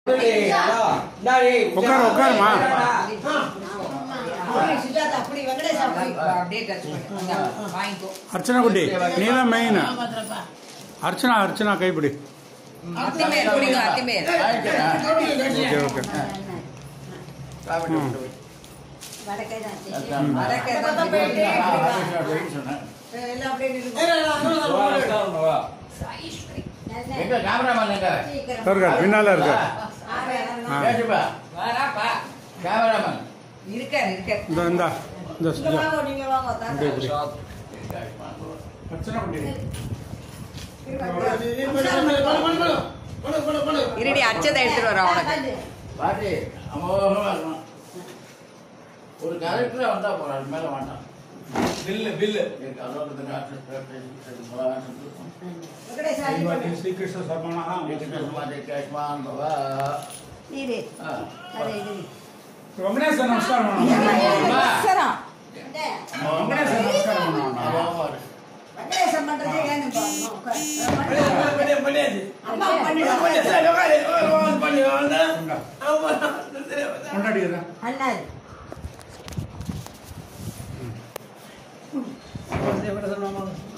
உட்காரு உட்காருமா அப்படி வெங்கடேஷ் அப்படி அப்படியே டச் பண்ணு இந்தா, வாங்கிக்கோ அர்ச்சனா குட்டி நீ தான் மெயின் அர்ச்சனா அர்ச்சனா கைப்பிடி அத்திமேல் குடிங்க அத்திமேல் ஓகே ஓகே வடக்கே தான் வடக்கே தான் பக்கம் போயிட்டே எல்லாம் அப்படியே நின்று எங்க கேமராமேன் எங்க இருக்கார் பின்னால இருக்கார் ஆ. கேட்டுப்பா வாராப்பா கேமராமேன் இருக்காரு இருக்காரு இந்த இந்த இந்த நீங்க வாங்க நீங்க வாங்க இப்படி தாத்தா இப்படி அர்ச்சனா குட்டி இருடி அச்சதை எடுத்துட்டு வரோம் உனக்கு பாட்டி அமோகமா இருக்கணும் ஒரு கரெக்டரா வந்தா போறோம் அது மேல வேண்டாம் பில்லு பில்லு வெங்கடேஷ் ஆடி ஸ்ரீகிருஷ்ண கேஷ்மான் பவா நீரு ஆ. அதே இது வெங்கடேசன் நமஸ்காரம் அவசரம். வெங்கடேசன் நமஸ்காரம் பண்ணுவாங்க அமோகமா இருக்கு. வெங்கடேசம் பண்றதே ஏன்னு பாருங்க உட்காரு. அம்மா பண்ணிடுவாங்க கொண்டாடிடுறேன் அண்ணா எவ்வளவு சொல்லுவாங்க